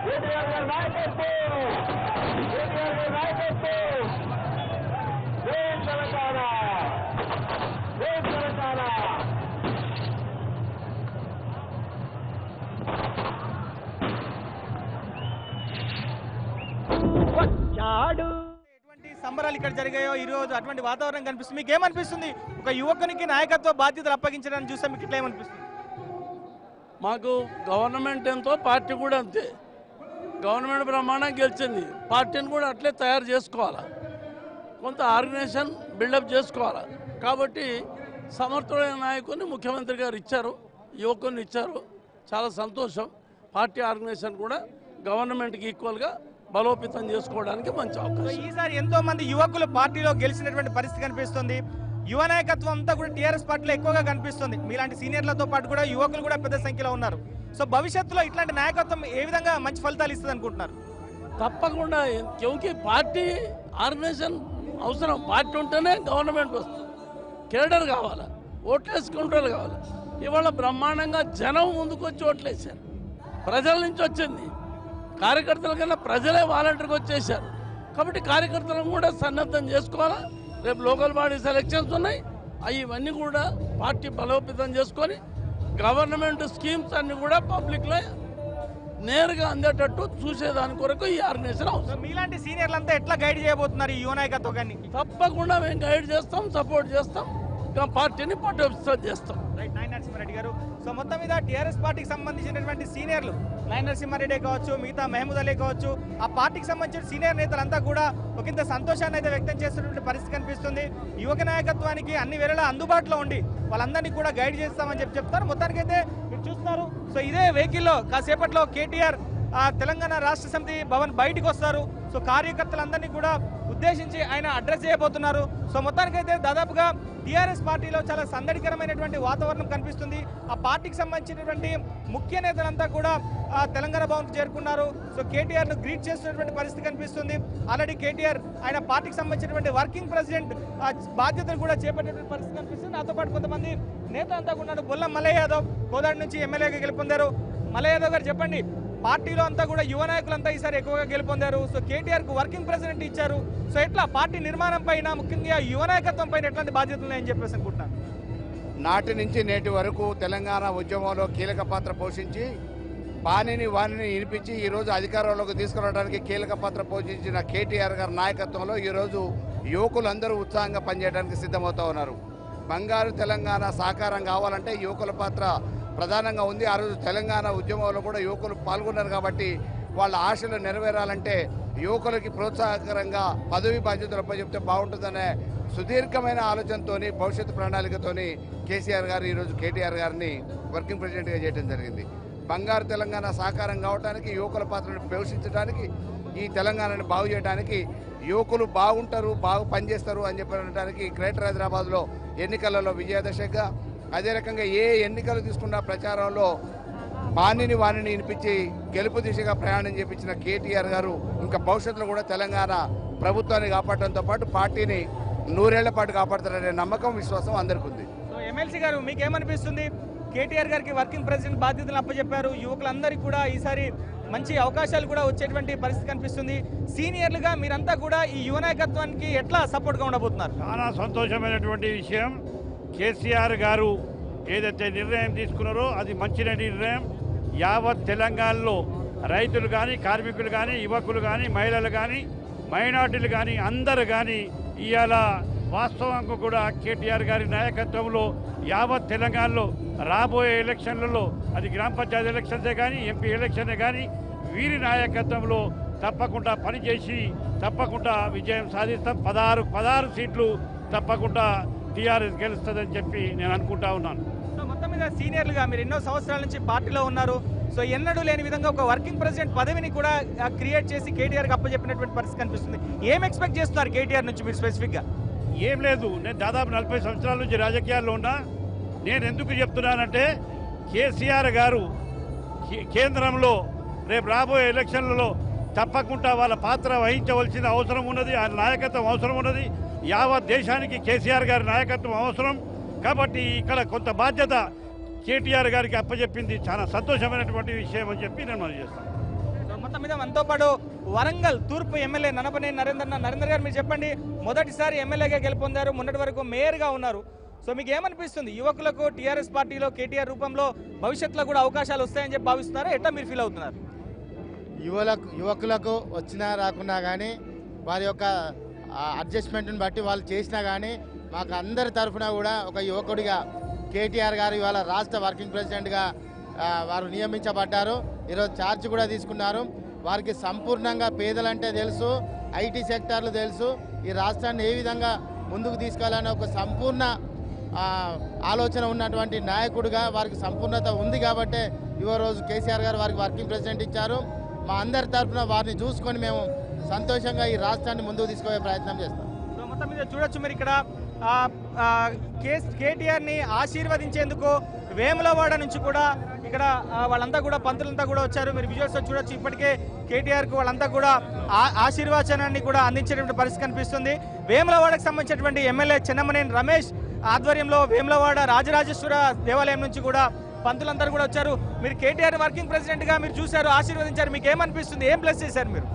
కేటీఆర్ గారి నాయకత్వం కేటీఆర్ గారి నాయకత్వం జై తెలంగాణ జై తెలంగాణ ఎటువంటి సంబరాలు ఇక్కడ జరిగాయో ఈ రోజు అటువంటి వాతావరణం కనిపిస్తుంది మీకు ఏమనిపిస్తుంది ఒక యువకునికి నాయకత్వ బాధ్యతలు అప్పగించడానికి చూస్తే మీకు ఇట్లా ఏమనిపిస్తుంది మాకు గవర్నమెంట్ ఎంతో పార్టీ కూడా అంతే గవర్నమెంట్ బ్రహ్మాండం గెలిచింది పార్టీని కూడా అట్లే తయారు చేసుకోవాలి కొంత ఆర్గనైజేషన్ బిల్డప్ చేసుకోవాలి కాబట్టి సమర్థుడైన నాయకుని ముఖ్యమంత్రి గారు ఇచ్చారు యువకుని ఇచ్చారు చాలా సంతోషం పార్టీ ఆర్గనైజేషన్ కూడా గవర్నమెంట్కి ఈక్వల్గా బలోపేతం చేసుకోవడానికి మంచి సో అవకాశం ఈసారి ఎంతో మంది యువకులు పార్టీలో గెలిచినటువంటి పరిస్థితి కనిపిస్తుంది యువ నాయకత్వం అంతా కూడా టీఆర్ఎస్ పార్టీలో ఎక్కువగా కనిపిస్తుంది మీలాంటి సీనియర్లతో పాటు కూడా యువకులు కూడా పెద్ద సంఖ్యలో ఉన్నారు సో భవిష్యత్తులో ఇట్లాంటి నాయకత్వం ఏ విధంగా మంచి ఫలితాలు ఇస్తుంది అనుకుంటున్నారు తప్పకుండా క్యూకి పార్టీ ఆర్గనైజేషన్ అవసరం పార్టీ ఉంటేనే గవర్నమెంట్ వస్తుంది కేడర్ కావాలి ఓట్లేసుకుంటారు కావాలి ఇవాళ బ్రహ్మాండంగా జనం ముందుకు వచ్చి ఓట్లేశారు ప్రజల నుంచి వచ్చింది కార్యకర్తల కన్నా ప్రజలే వాలంటీర్కి వచ్చేసారు కాబట్టి కార్యకర్తలను కూడా సన్నద్ధం చేసుకోవాలా రేపు లోకల్ బాడీస్ ఎలక్షన్స్ ఉన్నాయి అవి ఇవన్నీ కూడా పార్టీ బలోపేతం చేసుకొని గవర్నమెంట్ స్కీమ్స్ అన్ని కూడా పబ్లిక్లో నేరుగా అందేటట్టు చూసేదాని కొరకు ఈ ఆర్గనైజేషన్ సో అవసరం మీలాంటి సీనియర్లంతా ఎట్లా గైడ్ చేయబోతున్నారు ఈ యువ నాయకత్వాన్ని తప్పకుండా మేము గైడ్ చేస్తాం సపోర్ట్ చేస్తాం ఇంకా పార్టీని పట్టుబిస్తం చేస్తాం రైట్ నాయన నరసింహారెడ్డి గారు సో మొత్తం మీద టీఆర్ఎస్ పార్టీకి సంబంధించినటువంటి సీనియర్లు నాయన నరసింహారెడ్డి కావచ్చు మిగతా మహమూద్ అలీ కావచ్చు ఆ పార్టీకి సంబంధించిన సీనియర్ నేతలంతా కూడా ఒకంత సంతోషాన్ని అయితే వ్యక్తం చేస్తున్నటువంటి పరిస్థితి కనిపిస్తుంది యువక నాయకత్వానికి అన్ని వేళలా అందుబాటులో ఉండి వాళ్ళందరినీ కూడా గైడ్ చేస్తామని చెప్పి చెప్తారు మొత్తానికైతే మీరు చూస్తున్నారు సో ఇదే వెహికల్లో కాసేపట్లో కేటీఆర్ ఆ తెలంగాణ రాష్ట్ర సమితి భవన్ బయటికి వస్తారు సో కార్యకర్తలందరినీ కూడా ఉద్దేశించి ఆయన అడ్రస్ చేయబోతున్నారు సో మొత్తానికైతే దాదాపుగా టీఆర్ఎస్ పార్టీలో చాలా సందడికరమైనటువంటి వాతావరణం కనిపిస్తుంది ఆ పార్టీకి సంబంధించినటువంటి ముఖ్య నేతలంతా కూడా ఆ, తెలంగాణ భవన్కి చేరుకున్నారు సో కేటీఆర్ ను గ్రీట్ చేస్తున్నటువంటి పరిస్థితి కనిపిస్తుంది ఆల్రెడీ కేటీఆర్ ఆయన పార్టీకి సంబంధించినటువంటి వర్కింగ్ ప్రెసిడెంట్ ఆ, బాధ్యతలు కూడా చేపట్టేటువంటి పరిస్థితి కనిపిస్తుంది నాతో పాటు కొంతమంది నేతలు అంతా కూడా ఉన్నారు బొల్ల మల్లయ్య యాదవ్ కోదాడి నుంచి ఎమ్మెల్యేగా గెలుపొందారు మల్లయ్య యాదవ్ గారు చెప్పండి పార్టీలో అంతా కూడా యువ నాయకులంతా ఈసారి ఎక్కువగా గెలుపొందారు సో కేటీఆర్ కు వర్కింగ్ ప్రెసిడెంట్ ఇచ్చారు సో ఎట్లా పార్టీ నిర్మాణం పైన ముఖ్యంగా యువ నాయకత్వం పైన ఎట్లాంటి బాధ్యతలు ఉన్నాయని చెప్పేసి అనుకుంటున్నాను నాటి నుంచి నేటి వరకు తెలంగాణ ఉద్యమంలో కీలక పాత్ర పోషించి పానిని వాణిని వినిపించి ఈరోజు అధికారంలోకి తీసుకురావడానికి కీలక పాత్ర పోషించిన కేటీఆర్ గారి నాయకత్వంలో ఈరోజు యువకులందరూ ఉత్సాహంగా పనిచేయడానికి సిద్ధమవుతా ఉన్నారు బంగారు తెలంగాణ సాకారం కావాలంటే యువకుల పాత్ర ప్రధానంగా ఉంది ఆ రోజు తెలంగాణ ఉద్యమంలో కూడా యువకులు పాల్గొన్నారు కాబట్టి వాళ్ళ ఆశలు నెరవేరాలంటే యువకులకి ప్రోత్సాహకరంగా పదవి బాధ్యతలు అప్పచెప్తే బాగుంటుందనే సుదీర్ఘమైన ఆలోచనతోని భవిష్యత్తు ప్రణాళికతోని కేసీఆర్ గారు ఈరోజు కేటీఆర్ గారిని వర్కింగ్ ప్రెసిడెంట్గా చేయడం జరిగింది బంగారు తెలంగాణ సాకారం కావడానికి యువకుల పాత్రను పోషించడానికి ఈ తెలంగాణని బాగు చేయడానికి యువకులు బాగుంటారు బాగు పనిచేస్తారు అని చెప్పడానికి గ్రేటర్ హైదరాబాద్లో ఎన్నికలలో విజయదశగా అదే రకంగా ఏ ఎన్నికలు తీసుకున్న ప్రచారంలో వాణిని వాణిని వినిపించి గెలుపు దిశగా ప్రయాణం చేపించిన కేటీఆర్ గారు ఇంకా భవిష్యత్తులో కూడా తెలంగాణ ప్రభుత్వాన్ని కాపాడటంతో పాటు పార్టీని నూరేళ్ల పాటు కాపాడతారనే నమ్మకం విశ్వాసం అందరికీ ఉంది సో ఎమ్మెల్సీ గారు మీకేమనిపిస్తుంది కేటీఆర్ గారికి వర్కింగ్ ప్రెసిడెంట్ బాధ్యతలు అప్పచెప్పారు యువకులందరికీ కూడా ఈసారి మంచి అవకాశాలు కూడా వచ్చేటువంటి పరిస్థితి కనిపిస్తుంది సీనియర్లుగా మీరంతా కూడా ఈ యువ నాయకత్వానికి ఎట్లా సపోర్ట్గా ఉండబోతున్నారు చాలా సంతోషమైనటువంటి విషయం కేసీఆర్ గారు ఏదైతే నిర్ణయం తీసుకున్నారో అది మంచి నిర్ణయం యావత్ తెలంగాణలో రైతులు కానీ కార్మికులు కానీ యువకులు కానీ మహిళలు కానీ మైనార్టీలు కానీ అందరు కానీ ఇవాళ వాస్తవంగా కూడా కేటీఆర్ గారి నాయకత్వంలో యావత్ తెలంగాణలో రాబోయే ఎలక్షన్లలో అది గ్రామ పంచాయతీ ఎలక్షన్సే కానీ ఎంపీ ఎలక్షనే కానీ వీరి నాయకత్వంలో తప్పకుండా పనిచేసి తప్పకుండా విజయం సాధిస్తాం పదహారు పదహారు సీట్లు తప్పకుండా టీఆర్ఎస్ గెలుస్తుందని చెప్పి నేను అనుకుంటా ఉన్నాను సో మొత్తం మీద సీనియర్లుగా మీరు ఎన్నో సంవత్సరాల నుంచి పార్టీలో ఉన్నారు సో ఎన్నడూ లేని విధంగా ఒక వర్కింగ్ ప్రెసిడెంట్ పదవిని కూడా క్రియేట్ చేసి కేటీఆర్కి అప్పచెప్పినటువంటి పరిస్థితి కనిపిస్తుంది ఏం ఎక్స్పెక్ట్ చేస్తున్నారు కేటీఆర్ నుంచి మీరు స్పెసిఫిక్గా ఏం లేదు నేను దాదాపు నలభై సంవత్సరాల నుంచి రాజకీయాల్లో ఉన్నా నేను ఎందుకు చెప్తున్నానంటే కేసీఆర్ గారు కే- కేంద్రంలో రేపు రాబోయే ఎలక్షన్లలో తప్పకుండా వాళ్ళ పాత్ర వహించవలసిన అవసరం ఉన్నది ఆ నాయకత్వం అవసరం ఉన్నది యావత్ దేశానికి కేసీఆర్ గారి నాయకత్వం అవసరం కాబట్టి ఇక్కడ కొంత బాధ్యత కేటీఆర్ గారికి అప్పచెప్పింది చాలా సంతోషమైనటువంటి విషయం అని చెప్పి నేను మనం చేస్తాను సో మొత్తం మొత్తం మీద మనతో పాటు వరంగల్ తూర్పు ఎమ్మెల్యే ననపనేని నరేందర్ నరేందర్ గారు మీరు చెప్పండి మొదటిసారి ఎమ్మెల్యేగా గెలుపొందారు మొన్నటి వరకు మేయర్గా ఉన్నారు సో మీకు ఏమనిపిస్తుంది యువకులకు టీఆర్ఎస్ పార్టీలో కేటీఆర్ రూపంలో భవిష్యత్తులో కూడా అవకాశాలు వస్తాయని చెప్పి భావిస్తున్నారా ఎట్లా మీరు ఫీల్ అవుతున్నారు యువలకు యువకులకు వచ్చినా రాకున్నా కానీ వారి యొక్క అడ్జస్ట్మెంట్ని బట్టి వాళ్ళు చేసినా కానీ మాకు అందరి తరఫున కూడా ఒక యువకుడిగా కేటీఆర్ గారు ఇవాళ రాష్ట్ర వర్కింగ్ ప్రెసిడెంట్గా ఆ, వారు నియమించబడ్డారు ఈరోజు ఛార్జ్ కూడా తీసుకున్నారు వారికి సంపూర్ణంగా పేదలంటే తెలుసు ఐటీ సెక్టార్లు తెలుసు ఈ రాష్ట్రాన్ని ఏ విధంగా ముందుకు తీసుకెళ్లాలనే ఒక సంపూర్ణ ఆ, ఆలోచన ఉన్నటువంటి నాయకుడిగా వారికి సంపూర్ణత ఉంది కాబట్టే ఇవో రోజు కేసీఆర్ గారు వారికి వర్కింగ్ ప్రెసిడెంట్ ఇచ్చారు మా అందరి తరఫున వారిని చూసుకొని మేము సంతోషంగా ఈ రాష్ట్రాన్ని ముందుకు తీసుకుపోయే ప్రయత్నం చేస్తాం సో మొత్తం మీద చూడొచ్చు మీరు ఇక్కడ ఆ, ఆ, కే- కేటీఆర్ ని ఆశీర్వదించేందుకు వేములవాడ నుంచి కూడా ఇక్కడ ఆ, వాళ్ళంతా కూడా పంతులంతా కూడా వచ్చారు మీరు విజువల్స్ చూడొచ్చు ఇప్పటికే కేటీఆర్ కు వాళ్ళంతా కూడా ఆ- ఆశీర్వచనాన్ని కూడా అందించేటువంటి పరిస్థితి కనిపిస్తుంది వేములవాడకు సంబంధించినటువంటి ఎమ్మెల్యే చెన్నమనేని రమేష్ ఆధ్వర్యంలో వేములవాడ రాజరాజేశ్వర దేవాలయం నుంచి కూడా పంతులందరూ కూడా వచ్చారు మీరు కేటీఆర్ వర్కింగ్ ప్రెసిడెంట్ గా మీరు చూశారు ఆశీర్వదించారు మీకు ఏమనిపిస్తుంది ఏం ప్లస్ చేశారు మీరు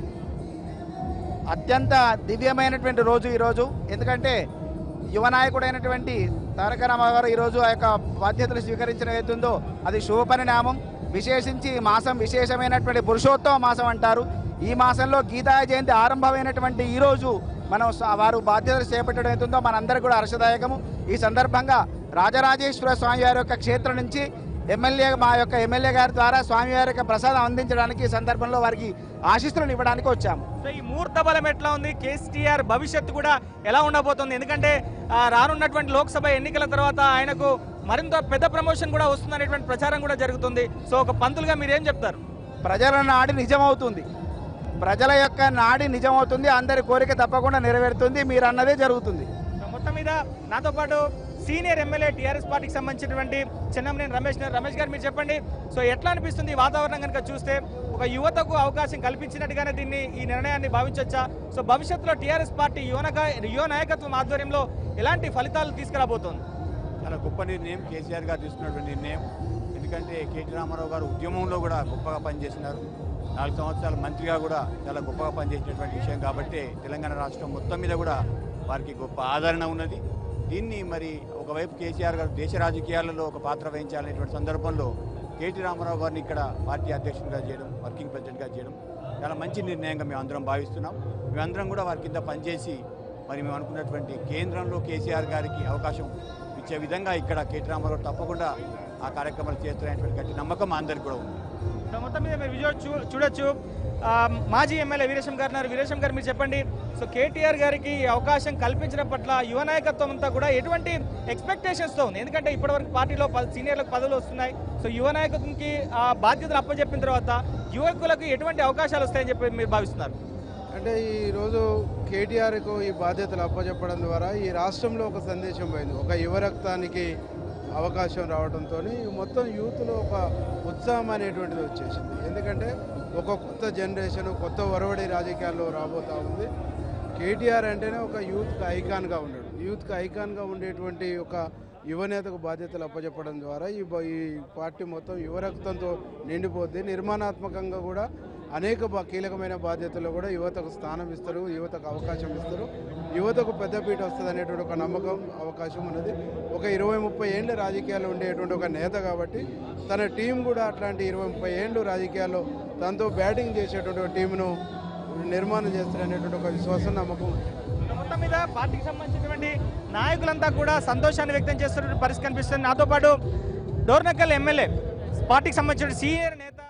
అత్యంత దివ్యమైనటువంటి రోజు ఈరోజు ఎందుకంటే యువ నాయకుడైనటువంటి తారక రామారావు గారు ఈరోజు ఆ యొక్క బాధ్యతలు స్వీకరించడం అవుతుందో అది శుభ పరిణామం విశేషించి ఈ మాసం విశేషమైనటువంటి పురుషోత్తమ మాసం అంటారు ఈ మాసంలో గీతా జయంతి ఆరంభమైనటువంటి ఈ రోజు మనం స- వారు బాధ్యతలు చేపట్టడం అవుతుందో మనందరికీ కూడా హర్షదాయకము ఈ సందర్భంగా రాజరాజేశ్వర స్వామి వారి యొక్క క్షేత్రం నుంచి ఎమ్మెల్యే మా యొక్క ఎమ్మెల్యే గారి ద్వారా స్వామివారి యొక్క ప్రసాదం అందించడానికి ఈ సందర్భంలో వారికి ఆశీస్సులను ఇవ్వడానికి వచ్చాము సో ఈ ముహూర్త బలం ఎట్లా ఉంది కేసీఆర్ భవిష్యత్తు కూడా ఎలా ఉండబోతుంది ఎందుకంటే ఆ, రానున్నటువంటి లోక్సభ ఎన్నికల తర్వాత ఆయనకు మరింత పెద్ద ప్రమోషన్ కూడా వస్తుందనేటువంటి ప్రచారం కూడా జరుగుతుంది సో ఒక పంతులుగా మీరేం చెప్తారు ప్రజల నాడి నిజమవుతుంది ప్రజల యొక్క నాడి నిజమవుతుంది అందరి కోరిక తప్పకుండా నెరవేరుతుంది మీరు అన్నదే జరుగుతుంది సో మొత్తం మీద నాతో పాటు సీనియర్ ఎమ్మెల్యే టీఆర్ఎస్ పార్టీకి సంబంధించినటువంటి చెన్నమనేని రమేష్ గారు. రమేష్ గారు మీరు చెప్పండి సో ఎట్లా అనిపిస్తుంది ఈ వాతావరణం కనుక చూస్తే ఒక యువతకు అవకాశం కల్పించినట్టుగానే దీన్ని ఈ నిర్ణయాన్ని భావించవచ్చా సో భవిష్యత్తులో టీఆర్ఎస్ పార్టీ యువనక యువ నాయకత్వం ఆధ్వర్యంలో ఎలాంటి ఫలితాలు తీసుకురాబోతోంది చాలా గొప్ప నిర్ణయం కేసీఆర్ గారు తీసుకున్నటువంటి నిర్ణయం ఎందుకంటే కేటీ రామారావు గారు ఉద్యమంలో కూడా గొప్పగా పనిచేసినారు నాలుగు సంవత్సరాల మంత్రిగా కూడా చాలా గొప్పగా పనిచేసినటువంటి విషయం కాబట్టి తెలంగాణ రాష్ట్రం మొత్తం మీద కూడా వారికి గొప్ప ఆదరణ ఉన్నది దీన్ని మరి ఒకవైపు కేసీఆర్ గారు దేశ రాజకీయాలలో ఒక పాత్ర వహించాలనేటువంటి సందర్భంలో కేటీ రామారావు గారిని ఇక్కడ పార్టీ అధ్యక్షుడిగా చేయడం వర్కింగ్ ప్రెసిడెంట్గా చేయడం చాలా మంచి నిర్ణయంగా మేము అందరం భావిస్తున్నాం మేమందరం కూడా వారి కింద పనిచేసి మరి మేము అనుకున్నటువంటి కేంద్రంలో కేసీఆర్ గారికి అవకాశం ఇచ్చే విధంగా ఇక్కడ కేటీ రామారావు తప్పకుండా ఆ కార్యక్రమాలు చేస్తున్నటువంటి గట్టి నమ్మకం మా అందరికి కూడా ఉంది సో మొత్తం మీద మీరు విజువల్ చూ చూడొచ్చు ఆ, మాజీ ఎమ్మెల్యే వీరేశం గారు ఉన్నారు వీరేశం గారు మీరు చెప్పండి సో కేటీఆర్ గారికి ఈ అవకాశం కల్పించడం పట్ల యువ నాయకత్వం అంతా కూడా ఎటువంటి ఎక్స్పెక్టేషన్స్తో ఉంది ఎందుకంటే ఇప్పటివరకు పార్టీలో ప- సీనియర్లకు పదవులు వస్తున్నాయి సో యువ నాయకత్వంకి ఆ బాధ్యతలు అప్పచెప్పిన తర్వాత యువకులకు ఎటువంటి అవకాశాలు వస్తాయని చెప్పి మీరు భావిస్తున్నారు అంటే ఈరోజు కేటీఆర్కు ఈ బాధ్యతలు అప్పచెప్పడం ద్వారా ఈ రాష్ట్రంలో ఒక సందేశం పోయింది ఒక యువ రక్తానికి అవకాశం రావడంతో మొత్తం యూత్లో ఒక ఉత్సాహం అనేటువంటిది వచ్చేసింది ఎందుకంటే ఒక కొత్త జనరేషన్ కొత్త ఒరవడి రాజకీయాల్లో రాబోతా ఉంది కేటీఆర్ అంటేనే ఒక యూత్కి ఐకాన్గా ఉన్నాడు యూత్కి ఐకాన్గా ఉండేటువంటి ఒక యువనేతకు బాధ్యతలు అప్పచెప్పడం ద్వారా ఈ బ- ఈ పార్టీ మొత్తం యువ రక్తంతో నిండిపోద్ది నిర్మాణాత్మకంగా కూడా అనేక బా- కీలకమైన బాధ్యతల్లో కూడా యువతకు స్థానం ఇస్తారు యువతకు అవకాశం ఇస్తారు యువతకు పెద్దపీట వస్తుంది అనేటువంటి ఒక నమ్మకం అవకాశం ఉన్నది ఒక ఇరవై ముప్పై ఏళ్ళ రాజకీయాల్లో ఉండేటువంటి ఒక నేత కాబట్టి తన టీం కూడా అట్లాంటి ఇరవై ముప్పై ఏళ్ళు రాజకీయాల్లో తనతో బ్యాటింగ్ చేసేటువంటి ఒక టీంను నిర్మాణం చేస్తారనేటువంటి ఒక విశ్వాసం నమ్మకం ఉంది. మొత్తం మీద పార్టీకి సంబంధించినటువంటి నాయకులంతా కూడా సంతోషాన్ని వ్యక్తం చేస్తున్న పరిస్థితి కనిపిస్తుంది నాతో పాటు డోర్నకల్ ఎమ్మెల్యే పార్టీకి సంబంధించిన సీనియర్ నేత